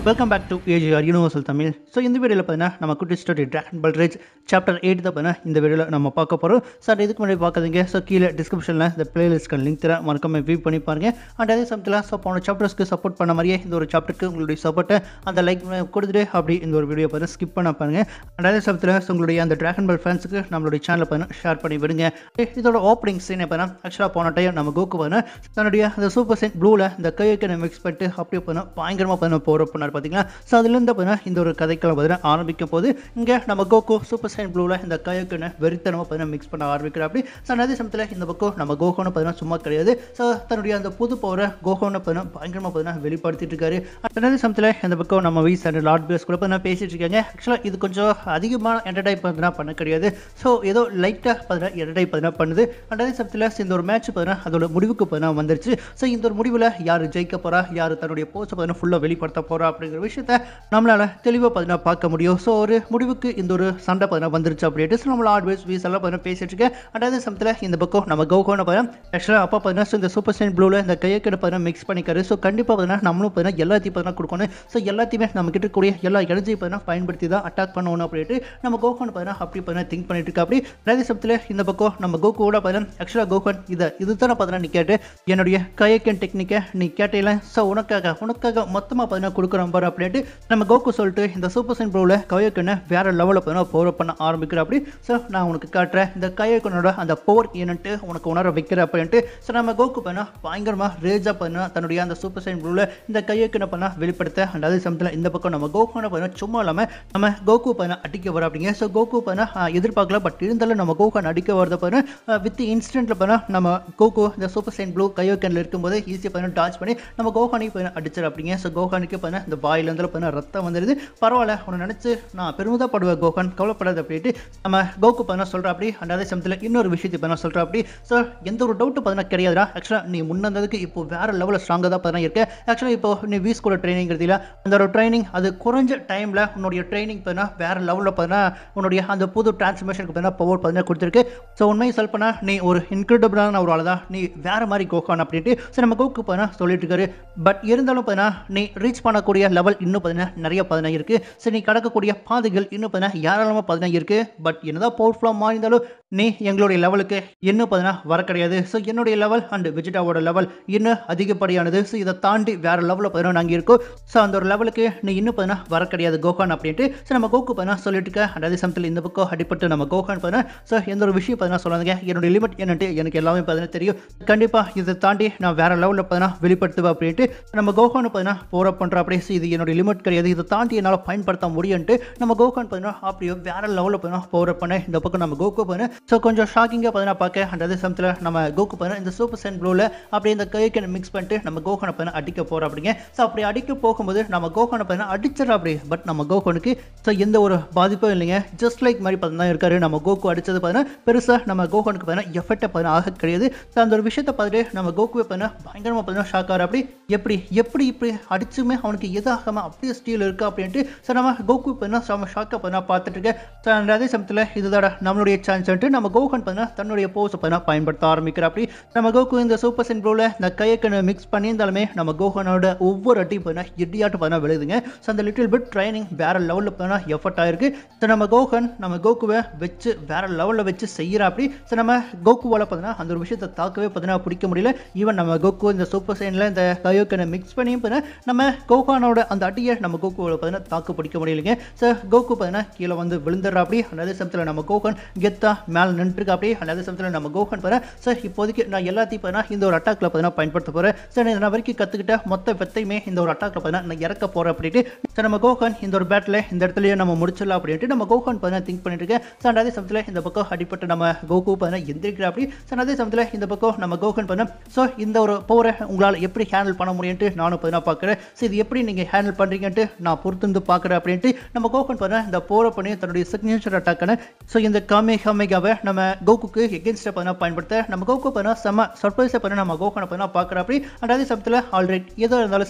welcome back to AGR universal Tamil so இந்த வீடியோவில் பார்த்தீங்கன்னா நம்ம குட்டி ஸ்டோரி ட்ராகன் பல்ரேஜ் சாப்டர் எயிட் தான் பார்த்தீங்கன்னா இந்த வீடியோவில் நம்ம பார்க்க போகிறோம் சார் இதுக்கு முன்னாடி பார்க்காதீங்க ஸோ கீழே டிஸ்கிரிப்ஷனில் இந்த பிளேலிஸ்ட்க்கு லிங்க் தரேன் மறக்காம வியூ பண்ணி பாருங்க அண்ட் அதே சமயத்தில் ஸோ போன சாப்டர்ஸ்க்கு சப்போர்ட் பண்ண மாதிரியே இந்த ஒரு சாப்டருக்கு உங்களுடைய சப்போர்ட்டை அந்த லைக் கொடுத்துட்டு அப்படி இந்த ஒரு வீடியோ பார்த்தீங்கன்னா ஸ்கிப் பண்ண பாருங்க அண்ட் அதே சமயத்தில் ஸோ உங்களுடைய அந்த ட்ராகன் பல் ஃபேன்ஸுக்கு நம்மளுடைய சேனலை பார்த்தீங்கன்னா ஷேர் பண்ணி விடுங்க இதோட ஓப்பனிங் சீனை பார்த்தீங்கன்னா ஆக்சுவலாக போன டைம் நம்ம கோக்கு பார்த்தீங்கன்னா தன்னுடைய அந்த சூப்பர் சென்ட் ப்ளூவில் இந்த கையொக்கை மிக்ஸ் பண்ணிட்டு அப்படியே பார்த்தீங்கன்னா பயங்கரமாக பார்த்தீங்கன்னா போகிற பண்ணார் பார்த்தீங்களா ஸோ அதுலேருந்து பார்த்தீங்கன்னா இந்த ஒரு கதைக்களை பார்த்தீங்கன்னா ஆரம்பிக்கும் போது இங்கே நம்ம கோகோ சூப்பர் சைன் ப்ளூவில் இந்த கையொக்கனை வெறித்தனமாக பார்த்தீங்கன்னா மிக்ஸ் பண்ண ஆரம்பிக்கிற அப்படி ஸோ அதே சமயத்தில் இந்த பக்கம் நம்ம கோகோன்னு பார்த்தீங்கன்னா சும்மா கிடையாது ஸோ தன்னுடைய அந்த புது பவரை கோகோன்னு பார்த்தீங்கன்னா பயங்கரமாக பார்த்தீங்கன்னா வெளிப்படுத்திட்டு இருக்காரு அதே சமயத்தில் இந்த பக்கம் நம்ம வீஸ் அண்ட் லார்ட் பேஸ் கூட பார்த்தீங்கன்னா பேசிட்டு இருக்காங்க ஆக்சுவலாக இது கொஞ்சம் அதிகமான என்டர்டைன் பார்த்தீங்கன்னா பண்ண கிடையாது ஸோ ஏதோ லைட்டாக பார்த்தீங்கன்னா என்டர்டைன் பார்த்தீங்கன்னா பண்ணுது அதே சமயத்தில் இந்த ஒரு மேட்ச் பார்த்தீங்கன்னா அதோட முடிவுக்கு பார்த்தீங்கன்னா வந்துருச்சு ஸோ இந்த ஒரு முடிவில் யார் ஜெயிக்க போகிறா யார் தன்னுடைய போஸ்ட்டை பார்த்தீங்கன்னா ஃபுல்லாக வெளிப்படுத்த போகிறா அப்படிங்கிற விஷயத்த நம்மளால் தெளிவாக பார்த்தீங்கன்னா பார்க்க முடியும் ஸோ ஒரு முடிவுக்கு இந்த ஒரு சண்டை பார்த்தீங்கன்னா வந்துருச்சு அப்படின்ட்டு ஸோ நம்மள ஆட்வைஸ் வீஸ் எல்லாம் பார்த்தீங்கன்னா பேசிட்டு இருக்கேன் அண்ட் அதே சமயத்தில் இந்த பக்கம் நம்ம கௌகோன்னு பார்த்தீங்கன்னா ஆக்சுவலாக அப்பா பார்த்தீங்கன்னா so இந்த சூப்பர் ஸ்டைன் ப்ளூவில் இந்த கையக்கடை பார்த்தீங்கன்னா மிக்ஸ் பண்ணிக்காரு ஸோ கண்டிப்பாக பார்த்தீங்கன்னா நம்மளும் பார்த்தீங்கன்னா எல்லாத்தையும் பார்த்தீங்கன்னா கொடுக்கணும் ஸோ எல்லாத்தையுமே நம்ம கிட்ட இருக்கக்கூடிய எல்லா எனர்ஜி பார்த்தீங்கன்னா பயன்படுத்தி தான் அட்டாக் பண்ணணும் அப்படின்ட்டு நம்ம கோகோன்னு பார்த்தீங்கன்னா அப்படி பார்த்தீங்கன்னா திங்க் பண்ணிட்டு இருக்கா அப்படி அதே சமயத்தில் இந்த பக்கம் நம்ம கோகோட பார்த்தீங்கன்னா ஆக்சுவலாக கோகன் இதை இது தானே பார்த்தீங்கன்னா நீ கேட்டு என்னுடைய கையக்கன் டெக்னிக்கை நீ கேட்டையில ஸோ உனக்காக உனக்காக மொத்தமாக பார்த்தீங்கன்னா கொடுக்குறோம் பாரு அப்படின்ட்டு நம்ம கோகு சொல்லிட்டு இந்த சூப்பர் சைன் ப்ரோவில் கையக்கனை வேற லெவலில் பார்த்தீங்கன்னா பவர் பண்ண ஆரம்பிக்கிறேன் அப்படி ஸோ நான் உனக்கு காட்டுறேன் இந்த கையக்கனோட அந்த பவர் என்னன்ட்டு உனக்கு உணர வைக்கிறேன் அப்படின்ட்டு ஸோ நம்ம கோகு பண்ணா பயங்கரமாக ரேஜாக பண்ணா தன்னுடைய அந்த சூப்பர் சைன் ப்ரோவில் இந்த கையக்கனை பண்ணா வெளிப்படுத்த அண்ட் அதே சமயத்தில் இந்த பக்கம் நம்ம கோகுனை பண்ண சும்மா இல்லாமல் நம்ம கோகு பண்ண அடிக்க வர அப்படிங்க ஸோ கோகு பண்ண எதிர்பார்க்கல பட் இருந்தாலும் நம்ம கோகன் அடிக்க வரத பாரு வித் இன்ஸ்டன்ட்ல பண்ண நம்ம கோகு இந்த சூப்பர் சைன் ப்ளூ கையோக்கனில் இருக்கும்போது ஈஸியாக பண்ண டாச் பண்ணி நம்ம கோகானிக்கு பண்ண அடிச்சிரு அப்படிங்க ஸோ கோகானுக்கு பண்ண இந்த வாயிலேருந்து பண்ண ரத்தம் வந்துடுது பரவாயில்ல உன்னை நினச்சி நான் பெருமிதப்படுவேன் கோகன் கவலைப்படாது அப்படின்ட்டு நம்ம கோகு பண்ண சொல்கிறேன் அப்படி அண்ட் அதே சமயத்தில் இன்னொரு விஷயத்தை பண்ண சொல்கிறேன் அப்படி ஸோ எந்த ஒரு டவுட்டு பார்த்தீங்கன்னா கிடையாதுடா ஆக்சுவலாக நீ முன்னந்ததுக்கு இப்போ வேற லெவலில் ஸ்ட்ராங்காக தான் பார்த்தீங்கன்னா இருக்க ஆக்சுவலாக இப்போ நீ வீ ஸ்கூலில் ட்ரைனிங் இல்லை அந்த ஒரு ட்ரைனிங் அது குறைஞ்ச டைமில் உன்னுடைய ட்ரைனிங் பார்த்தீங்கன்னா வேற லெவலில் பார்த்தீங்கன்னா உன்னுடைய அந்த புது டிரான்ஸ்ஃபர்மேஷனுக்கு பார்த்தீங்கன்னா பவர் பார்த்தீங்கன்னா கொடுத்துருக்கு ஸோ உண்மையை சொல் பண்ணால் நீ ஒரு இன்க்ரெடிபிளான ஒரு ஆள் தான் நீ வேற மாதிரி கோகான் அப்படின்ட்டு ஸோ நம்ம கோக்கு பார்த்தீங்கன்னா சொல்லிட்டு இருக்காரு பட் இருந்தாலும் பார்த்தீங்கன்னா நீ ரீச் பண்ணக்கூடிய லெவல் இன்னும் பார்த்தீங்கன்னா நிறைய பார்த்தீங்கன்னா இருக்குது ஸோ நீ கடக்கக்கூடிய பாதைகள் இன்னும் பார்த்தீங்கன்னா ஏராளமாக பார்த்தீங்கன்னா இருக்குது பட் என்னதான் பவர்ஃபுல்லாக மாறினாலும் நீ எங்களுடைய லெவலுக்கு இன்னும் பார்த்தீங்கன்னா வர கிடையாது ஸோ என்னுடைய லெவல் அண்ட் விஜிட்டாவோட லெவல் இன்னும் அதிகப்படியானது ஸோ இதை தாண்டி வேற லெவலில் பார்த்தீங்கன்னா நாங்கள் இருக்கோம் ஸோ அந்த ஒரு லெவலுக்கு நீ இன்னும் பார்த்தீங்கன்னா வர கிடையாது கோகான் அப்படின்ட்டு ஸோ நம்ம கோக்கு பார்த்தீங்கன்னா சொல்லிட்டு இருக்க அண்ட் அதே சமயத்தில் இந்த பக்கம் அடிப்பட்டு நம்ம கோகான் பார்த்தீங்கன்னா ஸோ எந்த ஒரு விஷயம் பார்த்தீங்கன்னா சொல்லாதுங்க என்னுடைய லிமிட் என்னன்ட்டு எனக்கு எல்லாமே பார்த்தீங்கன்னா தெரியும் கண்டிப்பாக இதை தாண்டி நான் வேற லெவலில் பார்த்தீங்கன்னா வெளிப்படுத்துவேன் அப்படின்ட்டு நம்ம கோகான் பார்த்தீங்கன்னா போற பண்ணுற அப்படியே ஸோ இது என்னுடைய லிமிட் கிடையாது இதை தாண்டி என்னால் பயன்படுத்த முடியும்ட்டு நம்ம கோகான் பார்த்தீங்கன்னா அப்படியே வேற லெவலில் பார்த்தீங்கன்னா போற பண்ண இந்த பக்கம் நம்ம கோகு பண்ண ஸோ கொஞ்சம் ஷாக்கிங்காக பார்த்தீங்கன்னா பார்க்க அண்ட் அதே சமயத்தில் நம்ம கோகு பண்ண இந்த சூப்பர் சென் ப்ளூவில் அப்படியே இந்த கைக்கு மிக்ஸ் பண்ணிட்டு நம்ம கோகனை பார்த்தீங்கன்னா அடிக்க போகிறோம் அப்படிங்க ஸோ அப்படி அடிக்க போகும்போது நம்ம கோகனை பார்த்தீங்கன்னா அடிச்சிடறோம் அப்படி பட் நம்ம கோகனுக்கு ஸோ எந்த ஒரு பாதிப்பும் இல்லைங்க ஜஸ்ட் லைக் மாதிரி பார்த்தீங்கன்னா இருக்காரு நம்ம கோகு அடிச்சது பார்த்தீங்கன்னா பெருசாக நம்ம கோகனுக்கு பார்த்தீங்கன்னா எஃபெக்டை பார்த்தீங்கன்னா ஆக கிடையாது ஸோ அந்த ஒரு விஷயத்தை பார்த்துட்டு நம்ம கோகுவை பார்த்தீங்கன்னா பயங்கரமாக பார்த்தீங்கன்னா ஷாக் ஆகிற அப்படி எப்படி எப்படி இப்படி அடிச்சுமே அவனுக்கு எதாகாமல் அப்படியே ஸ்டீல் இருக்கு அப்படின்ட்டு ஸோ நம்ம கோகு பார்த்தீங்கன்னா செம்ம ஷாக்கை பார்த்தீங்கன்னா பார்த்துட்டு இருக்கேன் ஸோ அந்த அதே சமயத்தில் இதுதாட நம்மளுடைய சான்ஸ்ன்ட்டு நம்ம கோகன் பார்த்தீங்கன்னா தன்னுடைய போஸை பார்த்தீங்கன்னா பயன்படுத்த ஆரம்பிக்கிற அப்படி நம்ம கோகு இந்த சூப்பர் சென் ப்ரோவில் இந்த கையக்கனை மிக்ஸ் பண்ணியிருந்தாலுமே நம்ம கோகனோட ஒவ்வொரு அட்டியும் பார்த்தீங்கன்னா இடியாட்டு பார்த்தீங்கன்னா விழுதுங்க ஸோ அந்த லிட்டில் பிட் ட்ரைனிங் வேற லெவலில் பார்த்தீங்கன்னா எஃபர்ட் ஆயிருக்கு ஸோ நம்ம கோகன் நம்ம கோகுவை வச்சு வேற லெவலில் வச்சு செய்கிற அப்படி ஸோ நம்ம கோகுவால் பார்த்தீங்கன்னா அந்த ஒரு விஷயத்தை தாக்கவே பார்த்தீங்கன்னா பிடிக்க முடியல ஈவன் நம்ம கோகு இந்த சூப்பர் சைனில் இந்த கையோக்கனை மிக்ஸ் பண்ணியும் பார்த்தீங்கன்னா நம்ம கோகானோட அந்த அடியை நம்ம கோகுவில் பார்த்தீங்கன்னா தாக்கு பிடிக்க முடியலைங்க ஸோ கோகு பார்த்தீங்கன்னா கீழே வந்து விழுந்துடுற அப்படி அதே சமயத்தில் நம்ம கோகன் கெத்தா மேலே நின்றுருக்கு அப்படி அதே சமயத்தில் நம்ம கோகன் பாரு சார் இப்போதைக்கு நான் எல்லாத்தையும் பார்த்தீங்கன்னா இந்த ஒரு அட்டாக்ல பார்த்தீங்கன்னா பயன்படுத்த போகிறேன் சார் நான் வரைக்கும் கற்றுக்கிட்ட மொத்த வெத்தையுமே இந்த ஒரு அட்டாக்ல பார்த்தீங்கன்னா நான் இறக்க போகிறேன் அப்படின்ட்டு சார் நம்ம கோகன் இந்த ஒரு பேட்டில் இந்த இடத்துலயே நம்ம முடிச்சிடலாம் அப்படின்ட்டு நம்ம கோகன் பார்த்தீங்கன்னா திங்க் பண்ணிட்டு இருக்கேன் சார் அதே சமயத்தில் இந்த பக்கம் அடிப்பட்டு நம்ம கோகு பார்த்தீங்கன்னா எந்திரிக்கிற அப்படி சார் அதே சமயத்தில் இந்த பக்கம் நம்ம கோகன் பண்ண ஸோ இந்த ஒரு போரை உங்களால் எப்படி ஹேண்டில் பண்ண முடியும்ட்டு நானும் பார்த்தீங்கன்னா பார்க்குறேன் ஸோ இது எப்படி நீங்கள் ஹேண்டில் பண்ணுறீங்கன்ட்டு நான் பொறுத்திருந்து பார்க்குறேன் அப்படின்ட்டு நம்ம கோகன் பண்ண இந்த போரை பண்ணி தன்னுடைய சிக்னேச்சர் அட்டாக்கான ஸோ இந்த காமே காமேகாவை நம்ம கோகுக்கு எகென்ஸ்டாக பண்ண பயன்படுத்த நம்ம கோகு பண்ண செம்ம சர்ப்ரைஸை பண்ண நம்ம கோகனை பண்ண பார்க்குற அப்படி அண்ட் அதே சமயத்தில் ஆல்ரெடி எதோ இருந்தாலும் சரி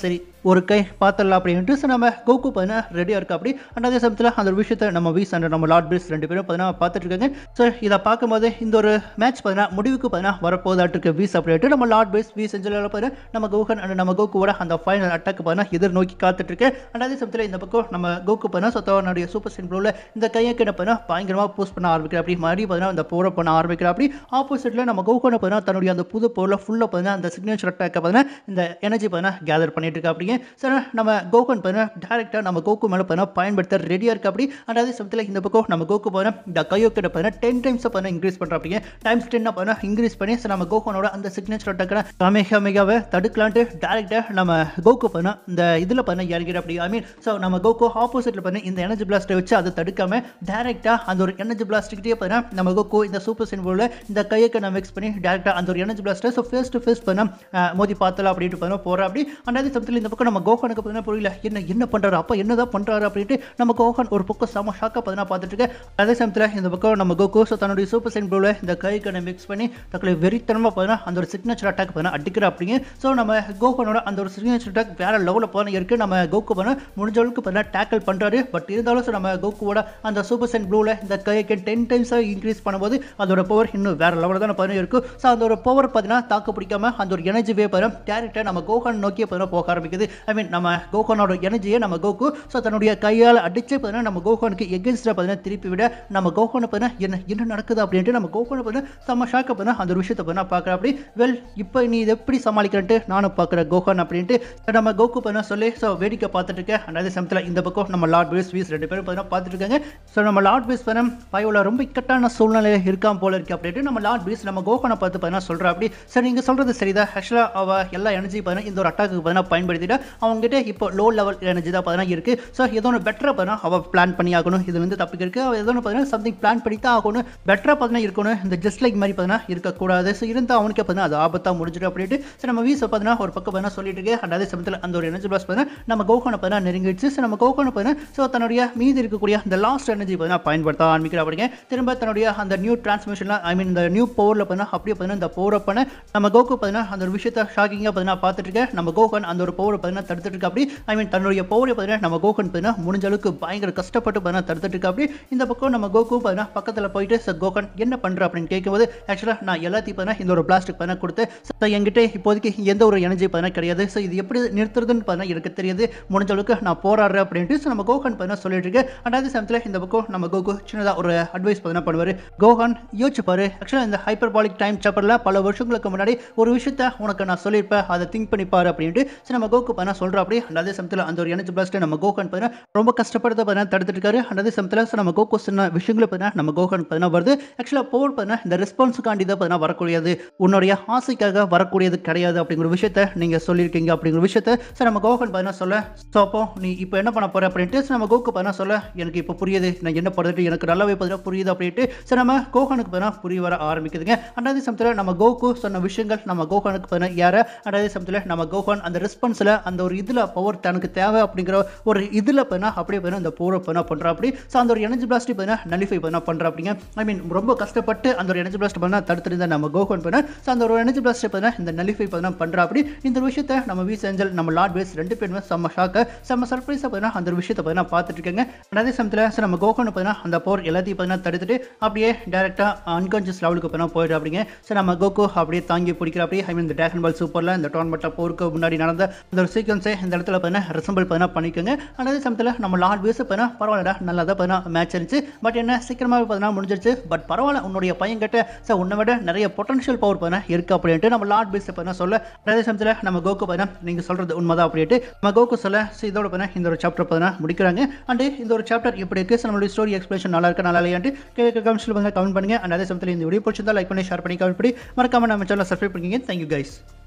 ஒரு கை பார்த்துடலாம் அப்படின்ட்டு ஸோ நம்ம கோகு பார்த்தீங்கன்னா ரெடியாக இருக்கா அப்படி அண்ட் அதே சமயத்தில் அந்த ஒரு விஷயத்தை நம்ம வீஸ் அண்ட் நம்ம லார்ட் பிரிஸ் ரெண்டு பேரும் பார்த்தீங்கன்னா பார்த்துட்டு இருக்காங்க ஸோ இதை பார்க்கும்போது இந்த ஒரு மேட்ச் பார்த்தீங்கன்னா முடிவுக்கு பார்த்தீங்கன்னா வரப்போதாட்டு இருக்கு வீஸ் அப்படின்ட்டு நம்ம லார்ட் பிரிஸ் வீஸ் செஞ்சில் பார்த்தீங்கன்னா நம்ம கோகன் அண்ட் நம்ம கோகுவோட அந்த ஃபைனல் அட்டாக் பார்த்தீங்கன்னா எதிர்நோக்கி காத்துட்டு இருக்கு அண்ட் அதே சமயத்தில் இந்த பக்கம் நம்ம கோகு பார்த்தீங்கன்னா சொத்தவனுடைய சூப்பர் ஸ்டின் ப்ளூவில் இந்த கையை கிட்ட பார்த்தீங்கன்னா பயங்கரமாக போஸ்ட் பண்ண ஆரம்பிக்கிற அப்படி மறுபடியும் பார்த்தீங்கன்னா இந்த போரை பண்ண ஆரம்பிக்கிற அப்படி ஆப்போசிட்டில் நம்ம கோகோனை பார்த்தீங்கன்னா தன்னுடைய அந்த புது பொருளை ஃபுல்லாக பார்த்தீங்கன்னா அந்த சிக்னேச்சர் அட்டாக்கை பார்த்தீங்கன்னா இந்த எனர்ஜி பார்த்தீங்கன்னா கேதர் பண்ணிட்டு இருக்கா அப்படிங்க சார் நம்ம கோகன் பார்த்தீங்கன்னா டேரெக்டாக நம்ம கோகு மேலே பார்த்தீங்கன்னா பயன்படுத்த ரெடியாக இருக்கு அப்படி அண்ட் அதே சமயத்தில் இந்த பக்கம் நம்ம கோகு பார்த்தீங்கன்னா இந்த கையோ கிட்ட பார்த்தீங்கன்னா டென் டைம்ஸ் பார்த்தீங்கன்னா இன்க்ரீஸ் பண்ணுறோம் அப்படிங்க டைம்ஸ் டென் பார்த்தீங்கன்னா இன்க்ரீஸ் பண்ணி சார் நம்ம கோகோனோட அந்த சிக்னேச்சர் அட்டாக்கை கமேகா மெகாவை தடுக்கலான்ட்டு டேரெக்டாக நம்ம கோகு பார்த்தீங்கன்னா இந்த இதில் பார்த்தீங்கன்னா இறங்கிற அப்படி ஐ மீன் ஸோ நம்ம கோகோ ஆப்போசிட்டில் பார்த்தீங்கன்னா இந்த எனர்ஜி பிளாஸ்ட்டை வச்சு அதை தடுக்காம டேரெக்டாக அந்த ஒரு எனர்ஜி பிளாஸ்ட்டுக்கிட்டே பார்த்தீங்கன்னா நம்ம கோகோ இந்த சூப்பர் சின்போல இந்த கையக்க நான் மிக்ஸ் பண்ணி டேரெக்டாக அந்த ஒரு எனர்ஜி பிளாஸ்ட்டை ஸோ ஃபேஸ் டு ஃபேஸ் பண்ண மோதி பார்த்தலாம் அப்படின்ட்டு பார்த்தா போகிறோம் அப்படி அண்டாவது சமயத்தில் இந்த பக்கம் நம்ம கோகனுக்கு பார்த்தீங்கன்னா புரியல என்ன என்ன பண்ணுறாரு அப்போ என்ன தான் பண்ணுறாரு அப்படின்ட்டு நம்ம கோகன் ஒரு பக்கம் செம ஷாக்காக பார்த்தீங்கன்னா பார்த்துட்டு இருக்கேன் அதே சமயத்தில் இந்த பக்கம் நம்ம கோகோ ஸோ தன்னுடைய சூப்பர் சைன் ப்ளூவில் இந்த கைக்கனை மிக்ஸ் பண்ணி தக்களை வெறித்தனமாக பார்த்தீங்கன்னா அந்த ஒரு சிக்னேச்சர் அட்டாக் பார்த்தீங்கன்னா அடிக்கிற அப்படிங்க ஸோ நம்ம கோகனோட அந்த ஒரு சிக்னேச்சர் அட்டாக் வேற லெவலில் பார்த்தீங்கன்னா இருக்குது நம்ம கோகு பண்ண முடிஞ்ச அளவுக்கு பார்த்தீங்கன்னா டேக்கிள் பண்ணுறாரு பட் இருந்தாலும் ஸோ நம்ம கோகுவோட அந்த சூப்பர் சைன் ப்ளூவில் இந்த கைக்கு டென் டைம்ஸாக இன்க்ரீஸ் பண்ணும்போது அதோட பவர் இன்னும் வேற லெவலில் தான் பார்த்தீங்கன்னா இருக்கும் ஸோ அந்த ஒரு பவர் பார்த்தீங்கன்னா தாக்கு பிடிக்காம அந்த ஒரு எனர்ஜி வே பார்த்தீங்கன்னா டேரக்டாக நம்ம கோகன் நோக்கியே பார்த்தீங்கன்னா போக ஆரம்பிக்குது ஐ மீன் நம்ம கோகனோட எனர்ஜியை நம்ம கோகு ஸோ தன்னுடைய கையால் அடிச்சு பார்த்தீங்கன்னா நம்ம கோகனுக்கு எகென்ஸ்டாக பார்த்தீங்கன்னா திருப்பி விட நம்ம கோகனை பார்த்தீங்கன்னா என்ன என்ன நடக்குது அப்படின்ட்டு நம்ம கோகனை பார்த்தீங்கன்னா செம்ம ஷாக்கை பார்த்தீங்கன்னா அந்த ஒரு விஷயத்தை பார்த்தீங்கன்னா பார்க்குறேன் அப்படி வெல் இப்போ நீ இதை எப்படி சமாளிக்கிறேன்ட்டு நானும் பார்க்குறேன் கோகன் அப்படின்ட்டு நம்ம கோகு பார்த்தீங்கன்னா சொல்லி ஸோ வேடிக்கை பார்த்துட்டு இருக்கேன் அண்ட் அதே சமயத்தில் இந்த பக்கம் நம்ம லார்ட் பேஸ் வீஸ் ரெண்டு பேரும் பார்த்தீங்கன்னா பார்த்துட்டு இருக்காங்க ஸோ நம்ம லார்ட் பேஸ் பார்த்தீங்கன்னா பயவில் ரொம்ப இக்கட்டான சூழ்நிலை இருக்கான் போல இருக்கு அப்படின்ட்டு நம்ம லார்ட் பேஸ் நம்ம கோகனை பார்த்து பார்த்தீங்கன்னா சொல்கிறா அப்படி சரி நீங்கள் சொல்கிறது சரிதான் ஆக்சுவலாக அவ எல்லா எனர்ஜி பார்த்தீங்கன்னா இந்த ஒரு அட்டாக்கு பார்த்தீங்கன்னா பயன்படுத்திட்டு அவங்ககிட்ட இப்போ லோ லெவல் எனர்ஜி தான் பார்த்தீங்கன்னா இருக்குது ஸோ ஏதோ ஒன்று பெட்டராக பார்த்தீங்கன்னா அவள் பிளான் பண்ணி ஆகணும் இது வந்து தப்பிக்க இருக்குது அவள் ஏதோ ஒன்று பார்த்தீங்கன்னா சம்திங் பிளான் பண்ணி தான் ஆகணும் பெட்டராக பார்த்தீங்கன்னா இருக்கணும் இந்த ஜஸ்ட் லைக் மாதிரி பார்த்தீங்கன்னா இருக்கக்கூடாது ஸோ இருந்தால் அவனுக்கு பார்த்தீங்கன்னா அது ஆபத்தாக முடிஞ்சிடும் அப்படின்ட்டு ஸோ நம்ம வீச பார்த்தீங்கன்னா ஒரு பக்கம் பார்த்தீங்கன்னா சொல்லிட்டு இருக்கு அண்ட் அதே சமயத்தில் அந்த ஒரு எனர்ஜி பிளாஸ் பார்த்தீங்கன்னா நம்ம கோகனை பார்த்தீங்கன்னா நெருங்கிடுச்சு ஸோ நம்ம கோகனை பார்த்தீங்கன்னா ஸோ தன்னுடைய மீதி இருக்கக்கூடிய அந்த லாஸ்ட் எனர்ஜி பார்த்தீங்கன்னா பயன்படுத்த ஆரம்பிக்கிற அப்படிங்க திரும்ப தன்னுடைய அந்த நியூ டிரான்ஸ்மிஷனில் ஐ மீன் இந்த நியூ பவரில் பார்த்தீங்கன்னா அப்படியே பார்த்தீங்கன்னா இந்த பவரை பண்ண நம்ம கோகு பார்த்தீங்கன்னா அந்த ஒரு விஷயத்தை ஷாக்கிங்காக பார்த்தீங்கன்னா பார்த்துட்டு இருக்கேன் நம்ம கோகன் அந்த ஒரு பவரை பார்த்தீங்கன்னா தடுத்துட்டு இருக்கு அப்படி ஐ மீன் தன்னுடைய பவரை பார்த்தீங்கன்னா நம்ம கோகன் பார்த்தீங்கன்னா முடிஞ்ச அளவுக்கு பயங்கர கஷ்டப்பட்டு பார்த்தீங்கன்னா தடுத்துட்டு இருக்கு அப்படி இந்த பக்கம் நம்ம கோகு பார்த்தீங்கன்னா பக்கத்தில் போயிட்டு சார் கோகன் என்ன பண்ணுற அப்படின்னு கேட்கும்போது ஆக்சுவலாக நான் எல்லாத்தையும் பார்த்தீங்கன்னா இந்த ஒரு பிளாஸ்டிக் பார்த்தீங்கன்னா கொடுத்து ஸோ என்கிட்ட இப்போதைக்கு எந்த ஒரு எனர்ஜி பார்த்தீங்கன்னா கிடையாது ஸோ இது எப்படி நிறுத்துறதுன்னு பார்த்தீங்கன்னா எனக்கு தெரியாது முடிஞ்ச அளவுக்கு நான் போராடுறேன் அப்படின்ட்டு ஸோ நம்ம கோகன் பார்த்தீங்கன்னா சொல்லிட்டு இருக்கு அண்ட் அதே சமயத்தில் இந்த பக்கம் நம்ம கோகு சின்னதாக ஒரு அட்வைஸ் பார்த்தீங்கன்னா பண்ணுவார் கோகன் யோசிச்சு பாரு ஆக்சுவலாக இந்த ஹைப்பர்பாலிக் டைம் சாப்பரில் பல வருஷங்களுக்கு முன்னாடி ஒரு விஷயத்த உனக்கு நான் சொல்லியிருப்பேன் அதை திங்க் பண்ணி பாரு அப்படின்ட்டு சரி நம்ம கோகு பார்த்தா சொல்கிறோம் அப்படி அண்ட் அதே சமயத்தில் அந்த ஒரு எனர்ஜி பிளாஸ்ட்டை நம்ம கோகன் பார்த்தீங்கன்னா ரொம்ப கஷ்டப்படுறத பார்த்தீங்கன்னா தடுத்துட்டு இருக்காரு அண்ட் அதே சமயத்தில் ஸோ நம்ம கோகு சொன்ன விஷயங்களை பார்த்தீங்கன்னா நம்ம கோகன் பார்த்தீங்கன்னா வருது ஆக்சுவலாக பவர் பார்த்தீங்கன்னா இந்த ரெஸ்பான்ஸுக்காண்டி தான் பார்த்தீங்கன்னா வரக்கூடியது உன்னுடைய ஆசைக்காக வரக்கூடியது கிடையாது அப்படிங்கிற விஷயத்த நீங்கள் சொல்லியிருக்கீங்க அப்படிங்கிற விஷயத்த சார் நம்ம கோகன் பார்த்தீங்கன்னா சொல்ல ஸோ அப்போ நீ இப்போ என்ன பண்ண போற அப்படின்ட்டு so நம்ம கோக்கு பார்த்தீங்கன்னா சொல்ல எனக்கு இப்போ புரியுது நான் என்ன பண்ணுறது எனக்கு நல்லாவே பார்த்தீங்கன்னா புரியுது அப்படின்ட்டு சரி நம்ம கோகனுக்கு பார்த்தீங்கன்னா புரிய வர ஆரம்பிக்குதுங்க அண்ட் அதே சமயத்தில் நம்ம கோகு சொன்ன விஷயங்கள் நம்ம கோகனுக்கு பார்த்தீங்கன்னா யார அண்ட் அதே சமயத்தில் நம்ம கோகன் அந்த ரெஸ்பான்ஸில் அந்த ஒரு இதில் பவர் தனக்கு தேவை அப்படிங்கிற ஒரு இதில் பார்த்தீங்கன்னா அப்படியே பார்த்தீங்கன்னா இந்த போரை பார்த்தீங்கன்னா பண்ணுறா அப்படி ஸோ அந்த ஒரு எனர்ஜி பிளாஸ்ட் பார்த்தீங்கன்னா நலிஃபை பார்த்தீங்கன்னா பண்ணுறா அப்படிங்க ஐ மீன் ரொம்ப கஷ்டப்பட்டு அந்த ஒரு எனர்ஜி பிளாஸ்ட் பண்ணால் தடுத்துருந்த நம்ம கோகன் பண்ண ஸோ அந்த ஒரு எனர்ஜி பிளாஸ்ட் பார்த்தீங்கன்னா இந்த நலிஃபை பார்த்தீங்கன்னா பண்ணுறா அப்படி இந்த ஒரு விஷயத்தை நம்ம வி செஞ்சல் நம்ம லார்ட் பேஸ் ரெண்டு பேருமே செம்ம ஷாக்க செம்ம சர்ப்ரைஸாக பார்த்தீங்கன்னா அந்த ஒரு விஷயத்தை பார்த்தீங்கன்னா பார்த்துட்டு இருக்காங்க And அதே சமயத்தில் ஸோ நம்ம கோகன் பார்த்தீங்கன்னா அந்த போர் எல்லாத்தையும் பார்த்தீங்கன்னா தடுத்துட்டு அப்படியே டேரெக்டாக அன்கான்ஷியஸ் லெவலுக்கு பார்த்தீங்கன்னா போயிடு அப்படிங்க ஸோ நம்ம கோகோ அப்படியே தாங்கி பிடிக்கிற அப்படியே ஐ மீன் இந்த டேகன் பால் சூப்பரில் இந்த டோர்னமெண்ட்டில் போருக்கு முன்னாடி நடந்த அந்த ஒரு சீக்வன்ஸை இந்த இடத்துல பார்த்தீங்கன்னா ரிசம்பிள் பார்த்தீங்கன்னா பண்ணிக்கோங்க And அதே சமயத்தில் நம்ம லார்ட் பேஸ் பார்த்தீங்கன்னா பரவாயில்லடா நல்லா தான் பார்த்தீங்கன்னா மேட்ச் இருந்துச்சு பட் என்ன சீக்கிரமாகவே பார்த்தீங்கன்னா முடிஞ்சிருச்சு பட் பரவாயில்ல உன்னுடைய பையன் கிட்ட ஸோ உன்னை விட நிறைய பொட்டன்ஷியல் பவர் பார்த்தீங்கன்னா இருக்கு அப்படின்ட்டு நம்ம லார்ட் பேஸ் பார்த்தீங்கன்னா சொல்ல அதே சமயத்தில் நம்ம கோகு பார்த்தீங்கன்னா நீங்கள் சொல்கிறது உண்மைதான் அப்படின்ட்டு நம்ம கோகு சொல்ல ஸோ இதோட பார்த்தீங்கன்னா இந்த ஒரு சாப்டர் பார்த்தீங்கன்னா முடிக்கிறாங்க அண்ட் இந்த ஒரு சாப்டர் எப்படி இருக்குது ஸோ நம்மளுடைய ஸ்டோரி எக்ஸ்பிளேஷன் நல்லா இருக்கா நல்லா இல்லையான்ட்டு கேட்க கமெண்ட்ஸில் வந்து கமெண்ட் பண்ணுங்க அண்ட் அதே சமயத்தில் இந்த வீடியோ பிடிச்சிருந்தா லைக் பண்ணி ஷேர் பண்ணி கமெண்ட் பண்ணி மறக்காம நம்ம சேனல் சப்ஸ்கிரைப் பண்ணிக்கங்க தேங்க்யூ கைஸ்